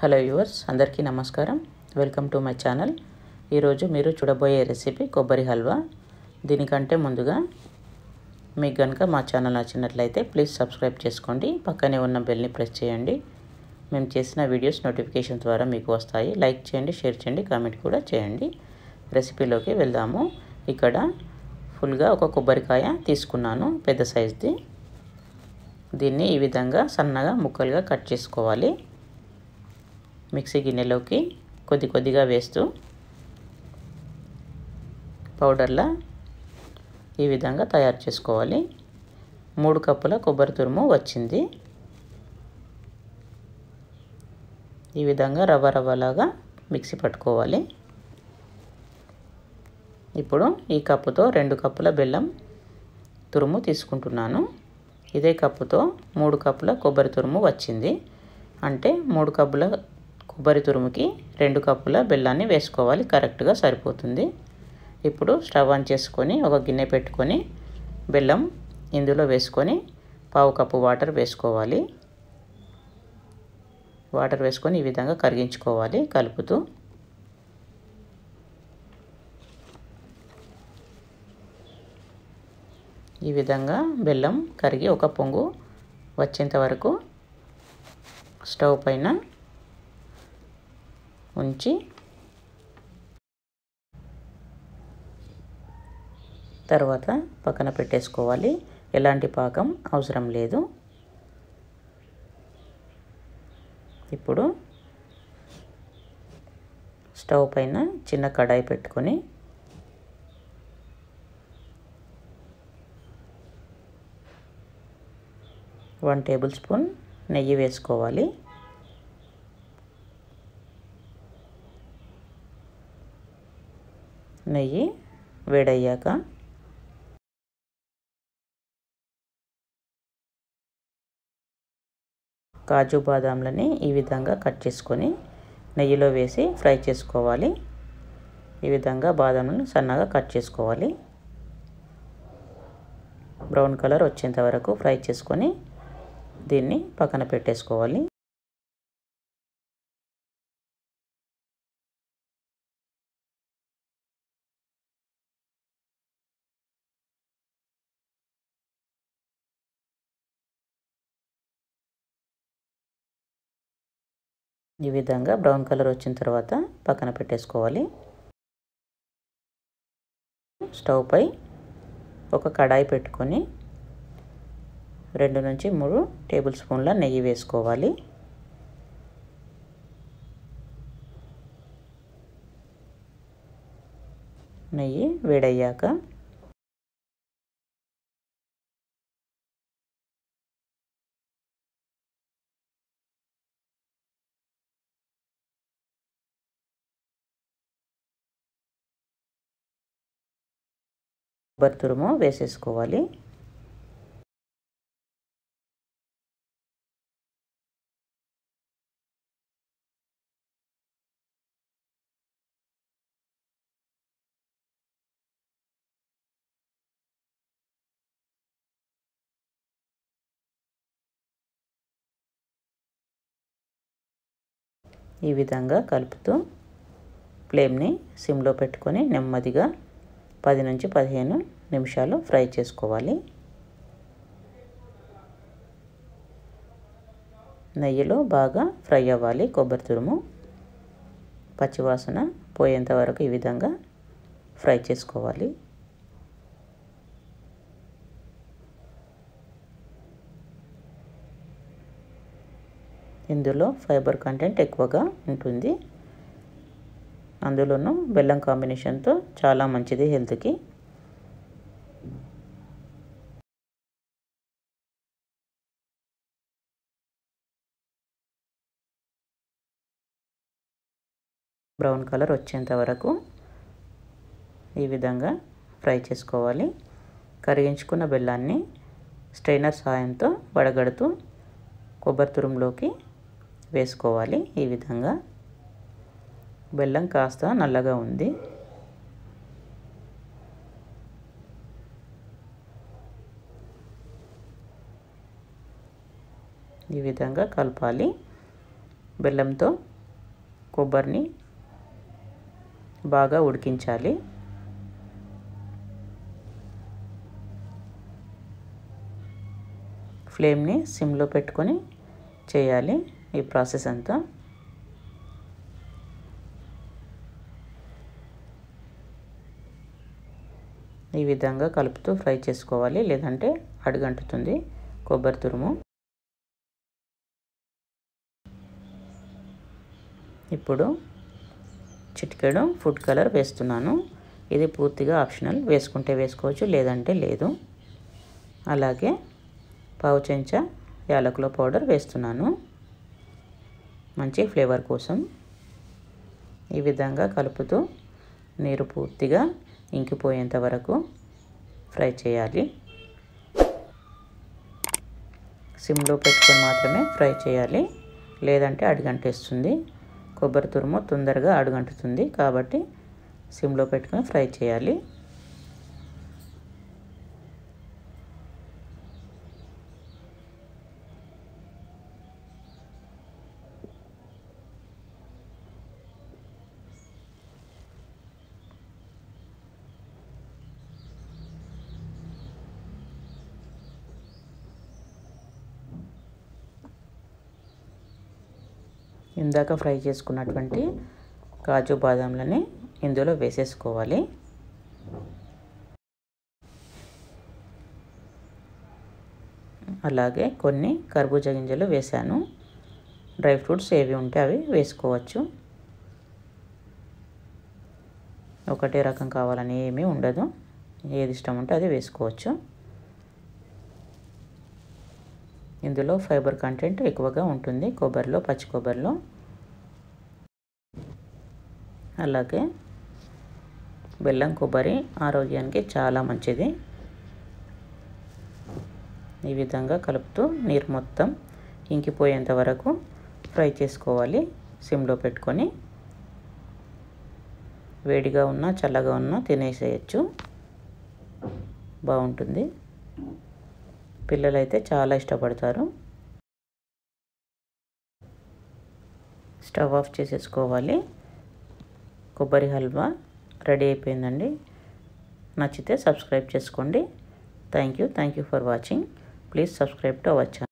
hello viewers అందరికీ నమస్కారం welcome to my channel ఈరోజు మీరు చూడబోయే రెసిపీ కొబ్బరి హల్వా దీనికంటే ముందుగా మీకు కనుక మా ఛానల్ నచ్చినట్లయితే ప్లీజ్ సబ్స్క్రైబ్ చేసుకోండి పక్కనే ఉన్న బెల్ని ప్రెస్ చేయండి మేము చేసిన వీడియోస్ నోటిఫికేషన్ ద్వారా మీకు వస్తాయి లైక్ చేయండి షేర్ చేయండి కామెంట్ కూడా చేయండి రెసిపీలోకి వెళ్దాము ఇక్కడ ఫుల్గా ఒక కొబ్బరికాయ తీసుకున్నాను పెద్ద సైజ్ది దీన్ని ఈ విధంగా సన్నగా ముక్కలుగా కట్ చేసుకోవాలి మిక్సీ గిన్నెలోకి కొద్ది కొద్దిగా వేస్తూ పౌడర్లా ఈ విధంగా తయారు చేసుకోవాలి మూడు కప్పుల కొబ్బరి తురుము వచ్చింది ఈ విధంగా రవ్వ రవ్వలాగా మిక్సీ పట్టుకోవాలి ఇప్పుడు ఈ కప్పుతో రెండు కప్పుల బెల్లం తురుము తీసుకుంటున్నాను ఇదే కప్పుతో మూడు కప్పుల కొబ్బరి తురుము వచ్చింది అంటే మూడు కప్పుల కొబ్బరి తురుముకి రెండు కప్పుల బెల్లాన్ని వేసుకోవాలి కరెక్ట్గా సరిపోతుంది ఇప్పుడు స్టవ్ ఆన్ చేసుకొని ఒక గిన్నె పెట్టుకొని బెల్లం ఇందులో వేసుకొని పావు కప్పు వాటర్ వేసుకోవాలి వాటర్ వేసుకొని ఈ విధంగా కరిగించుకోవాలి కలుపుతూ ఈ విధంగా బెల్లం కరిగి ఒక పొంగు వచ్చేంత వరకు స్టవ్ పైన ఉంచి తర్వాత పక్కన పెట్టేసుకోవాలి ఎలాంటి పాకం అవసరం లేదు ఇప్పుడు స్టవ్ పైన చిన్న కడాయి పెట్టుకొని వన్ టేబుల్ స్పూన్ నెయ్యి వేసుకోవాలి నెయ్యి వేడయ్యాక కాజు బాదాంలని ఈ విధంగా కట్ చేసుకొని నెయ్యిలో వేసి ఫ్రై చేసుకోవాలి ఈ విధంగా బాదాంలను సన్నగా కట్ చేసుకోవాలి బ్రౌన్ కలర్ వచ్చేంత వరకు ఫ్రై చేసుకొని దీన్ని పక్కన పెట్టేసుకోవాలి ఈ విధంగా బ్రౌన్ కలర్ వచ్చిన తర్వాత పక్కన పెట్టేసుకోవాలి స్టవ్ పై ఒక కడాయి పెట్టుకొని రెండు నుంచి మూడు టేబుల్ స్పూన్ల నెయ్యి వేసుకోవాలి నెయ్యి వేడయ్యాక కొబ్బరి తురుము వేసేసుకోవాలి ఈ విధంగా కలుపుతూ ఫ్లేమ్ని సిమ్లో పెట్టుకొని నెమ్మదిగా పది నుంచి పదిహేను నిమిషాలు ఫ్రై చేసుకోవాలి నెయ్యిలో బాగా ఫ్రై అవ్వాలి కొబ్బరి తురుము పచ్చివాసన పోయేంత వరకు ఈ విధంగా ఫ్రై చేసుకోవాలి ఇందులో ఫైబర్ కంటెంట్ ఎక్కువగా ఉంటుంది అందులోనూ బెల్లం కాంబినేషన్తో చాలా మంచిది హెల్త్కి బ్రౌన్ కలర్ వచ్చేంత వరకు ఈ విధంగా ఫ్రై చేసుకోవాలి కరిగించుకున్న బెల్లాన్ని స్ట్రైనర్ సాయంతో వడగడుతూ కొబ్బరి తురుములోకి వేసుకోవాలి ఈ విధంగా బెల్లం కాస్త నల్లగా ఉంది ఈ విధంగా కలపాలి బెల్లంతో కొబ్బరిని బాగా ఉడికించాలి ఫ్లేమ్ని సిమ్లో పెట్టుకొని చేయాలి ఈ ప్రాసెస్ అంతా ఈ విధంగా కలుపుతూ ఫ్రై చేసుకోవాలి లేదంటే అడుగంటుతుంది కొబ్బరి తురుము ఇప్పుడు చిటికెడు ఫుడ్ కలర్ వేస్తున్నాను ఇది పూర్తిగా ఆప్షనల్ వేసుకుంటే వేసుకోవచ్చు లేదంటే లేదు అలాగే పావు చెంచా యాలకుల పౌడర్ వేస్తున్నాను మంచి ఫ్లేవర్ కోసం ఈ విధంగా కలుపుతూ నీరు పూర్తిగా ఇంకిపోయేంత వరకు ఫ్రై చేయాలి సిమ్లో పెట్టుకొని మాత్రమే ఫ్రై చేయాలి లేదంటే అడుగంటేస్తుంది కొబ్బరి తురుము తొందరగా అడుగంటుతుంది కాబట్టి సిమ్లో పెట్టుకొని ఫ్రై చేయాలి ఇందాక ఫ్రై చేసుకున్నటువంటి కాజు బాదాంలని ఇందులో వేసేసుకోవాలి అలాగే కొన్ని కర్బూజా గింజలు వేశాను డ్రై ఫ్రూట్స్ ఏవి ఉంటే అవి వేసుకోవచ్చు ఒకటే రకం కావాలని ఏమీ ఉండదు ఏది ఇష్టం ఉంటే అది వేసుకోవచ్చు ఇందులో ఫైబర్ కంటెంట్ ఎక్కువగా ఉంటుంది కొబ్బరిలో పచ్చి కొబ్బరిలో అలాగే బెల్లం కొబ్బరి ఆరోగ్యానికి చాలా మంచిది ఈ విధంగా కలుపుతూ నీరు మొత్తం ఇంకిపోయేంత వరకు ఫ్రై చేసుకోవాలి సిమ్లో పెట్టుకొని వేడిగా ఉన్నా చల్లగా ఉన్నా తినేసేయచ్చు బాగుంటుంది పిల్లలైతే చాలా ఇష్టపడతారు స్టవ్ ఆఫ్ చేసేసుకోవాలి కొబ్బరి హల్వా రెడీ అయిపోయిందండి నచ్చితే సబ్స్క్రైబ్ చేసుకోండి thank you thank you for watching please subscribe to our channel